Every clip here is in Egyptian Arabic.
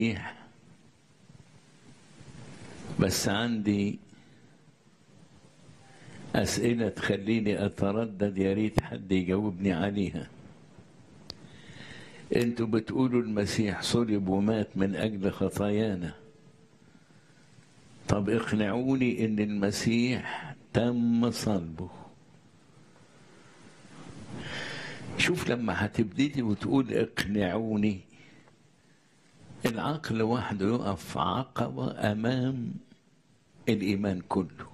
صحيح بس عندي أسئلة تخليني أتردد يا ريت حد يجاوبني عليها انتوا بتقولوا المسيح صلب ومات من أجل خطايانا طب اقنعوني ان المسيح تم صلبه شوف لما هتبتدي وتقول اقنعوني العقل وحده يقف عقبة أمام الإيمان كله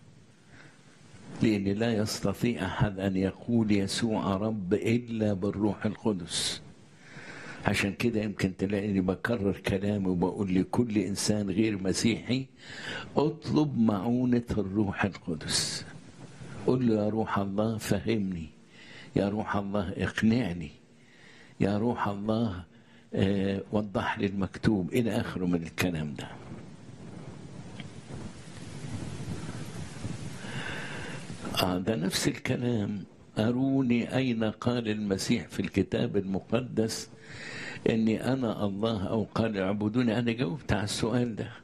لأن لا يستطيع أحد أن يقول يسوع رب إلا بالروح القدس عشان كده يمكن تلاقيني بكرر كلامي وبقول لكل إنسان غير مسيحي اطلب معونة الروح القدس قل له يا روح الله فهمني يا روح الله اقنعني يا روح الله اه وضح لي المكتوب إلى آخره من الكلام ده آه ده نفس الكلام أروني أين قال المسيح في الكتاب المقدس إني أنا الله أو قال اعبدوني أنا جاوبت على السؤال ده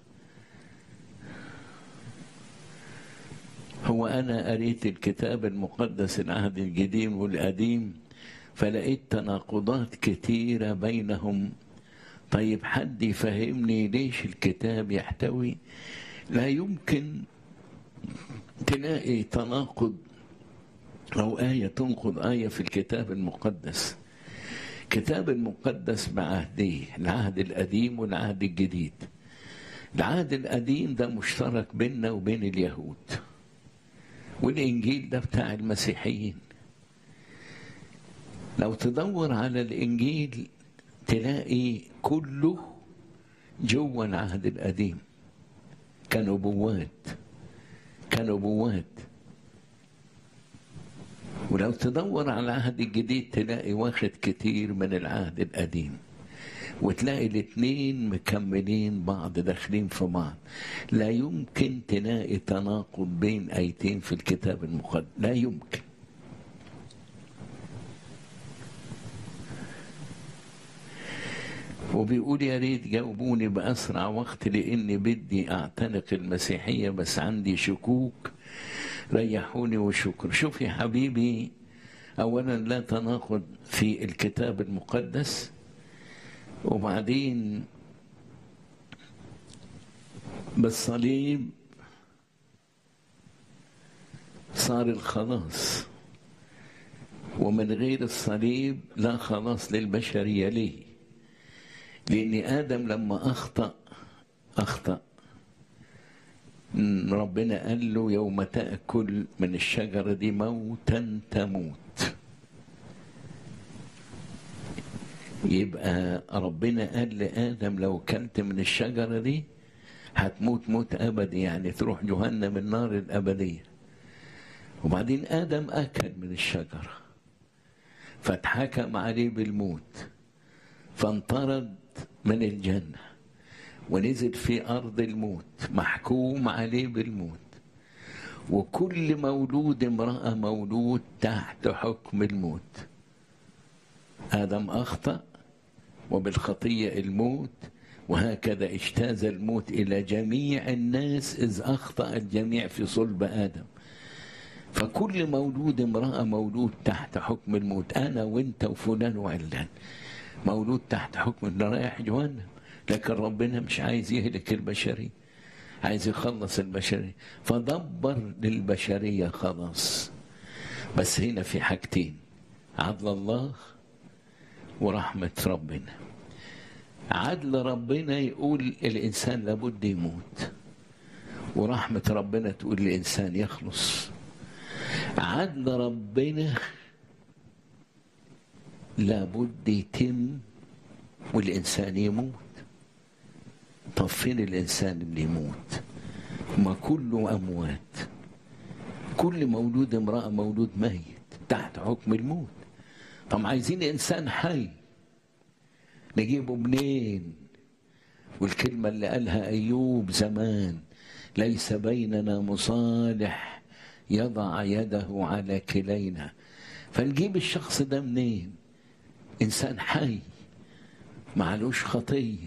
هو أنا قريت الكتاب المقدس العهد القديم والقديم فلقيت تناقضات كتيرة بينهم طيب حد يفهمني ليش الكتاب يحتوي لا يمكن تلاقي تناقض أو آية تنقض آية في الكتاب المقدس الكتاب المقدس بعهديه العهد القديم والعهد الجديد العهد القديم ده مشترك بيننا وبين اليهود والإنجيل ده بتاع المسيحيين لو تدور على الإنجيل تلاقي كله جوا العهد القديم كنبوات كنبوات ولو تدور على العهد الجديد تلاقي واخد كتير من العهد القديم وتلاقي الاثنين مكملين بعض داخلين في بعض لا يمكن تلاقي تناقض بين ايتين في الكتاب المقدس لا يمكن وبيقول يا ريت جاوبوني بأسرع وقت لأني بدي أعتنق المسيحية بس عندي شكوك ريحوني وشكر شوف يا حبيبي أولا لا تناقض في الكتاب المقدس وبعدين بالصليب صار الخلاص ومن غير الصليب لا خلاص للبشرية ليه لأن آدم لما أخطأ أخطأ ربنا قال له يوم تأكل من الشجرة دي موتا تموت يبقى ربنا قال لآدم لو كلت من الشجرة دي هتموت موت أبدي يعني تروح جهنم النار الأبدية وبعدين آدم أكل من الشجرة فاتحكم عليه بالموت فانطرد من الجنة ونزل في أرض الموت محكوم عليه بالموت وكل مولود امرأة مولود تحت حكم الموت آدم أخطأ وبالخطية الموت وهكذا اجتاز الموت إلى جميع الناس إذ أخطأ الجميع في صلب آدم فكل مولود امرأة مولود تحت حكم الموت أنا وأنت وفلان وعلان مولود تحت حكم رايح جهنم لكن ربنا مش عايز يهلك البشرية عايز يخلص البشرية فدبر للبشرية خلاص بس هنا في حاجتين عدل الله ورحمة ربنا عدل ربنا يقول الإنسان لابد يموت ورحمة ربنا تقول الإنسان يخلص عدل ربنا لابد يتم والإنسان يموت طب فين الإنسان اللي يموت ما كله أموات كل مولود امرأة مولود ميت تحت حكم الموت طب عايزين إنسان حي نجيبه منين والكلمة اللي قالها أيوب زمان ليس بيننا مصالح يضع يده على كلينا فنجيب الشخص ده منين إنسان حي معلوش خطية